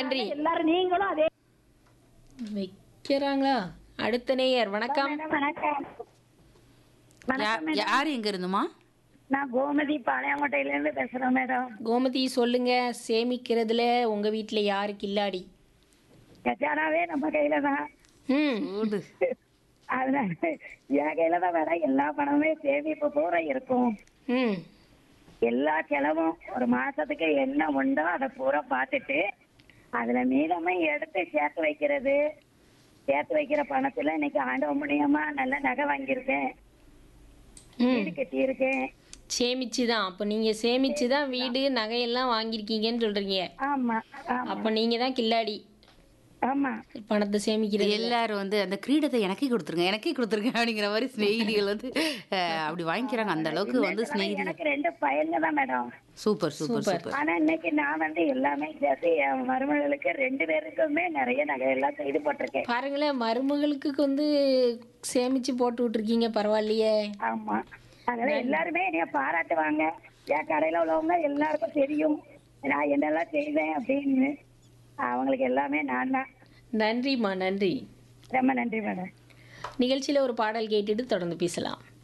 நன்றி எல்லாரும் நீங்களும் அதே வைக்கிறாங்களா அடுத்த நேயர் வணக்கம் மேடம் வணக்கம் வணக்கம் யா- யார் எங்க இருந்துமா நான் கோமதி பாளையங்கோட்டையில இருந்து பேசுறேன் மேடம் கோமதி சொல்லுங்க சேமிக்கிறதுல உங்க வீட்ல யாரு கில்லாடி கஜானாவே நம்ம கையில தான் ம் ஓடு அதனால என் கையில தான் வேற எல்லா பணமுமே சேமிப்பு பூரா இருக்கும் ம் எல்லா செலவும் ஒரு மாசத்துக்கு என்ன உண்டோ அதை பூரா பார்த்துட்டு அதுல மீதமே எடுத்து சேர்த்து வைக்கிறது சேர்த்து வைக்கிற பணத்துல இன்னைக்கு ஆண்டவ முடியுமா நல்ல நகை வாங்கியிருக்கேன் ம் வீடு கட்டியிருக்கேன் சேமிச்சு தான் அப்போ நீங்க சேமிச்சு தான் வீடு நகையெல்லாம் வாங்கியிருக்கீங்கன்னு சொல்றீங்க ஆமா ஆமா அப்போ நீங்க தான் கில்லாடி ஆமா பணத்தை சேமிக்கிறது எல்லாரும் வந்து அந்த கிரீடத்தை எனக்கே கொடுத்துருங்க எனக்கே கொடுத்துருங்க அப்படிங்கிற மாதிரி சிநேகிதிகள் வந்து அஹ், அப்படி வாங்கிக்கிறாங்க அந்த அளவுக்கு வந்து சிநேகிதிகள் எனக்கு ரெண்டு பையங்க தான் மேடம் சூப்பர் சூப்பர் சூப்பர் ஆனா இன்னைக்கு நான் வந்து எல்லாமே சேர்த்து என் மருமகளுக்கு ரெண்டு பேருக்குமே நிறைய நகையெல்லாம் செய்து போட்டிருக்கேன் பாருங்களேன் மருமகளுக்கு வந்து சேமிச்சு போட்டு விட்டுருக்கீங்க பரவாயில்லையே ஆமா அதனால எல்லாருமே என்னைய பாராட்டுவாங்க என் கடையில உள்ளவங்க எல்லாருக்கும் தெரியும் நான் என்னெல்லாம் செய்வேன் அப்படின்னு அவங்களுக்கு எல்லாமே நான் தான் நன்றிம்மா நன்றி ரொம்ப நன்றி மேடம் நிகழ்ச்சியில் ஒரு பாடல் கேட்டுட்டு தொடர்ந்து பேசலாம்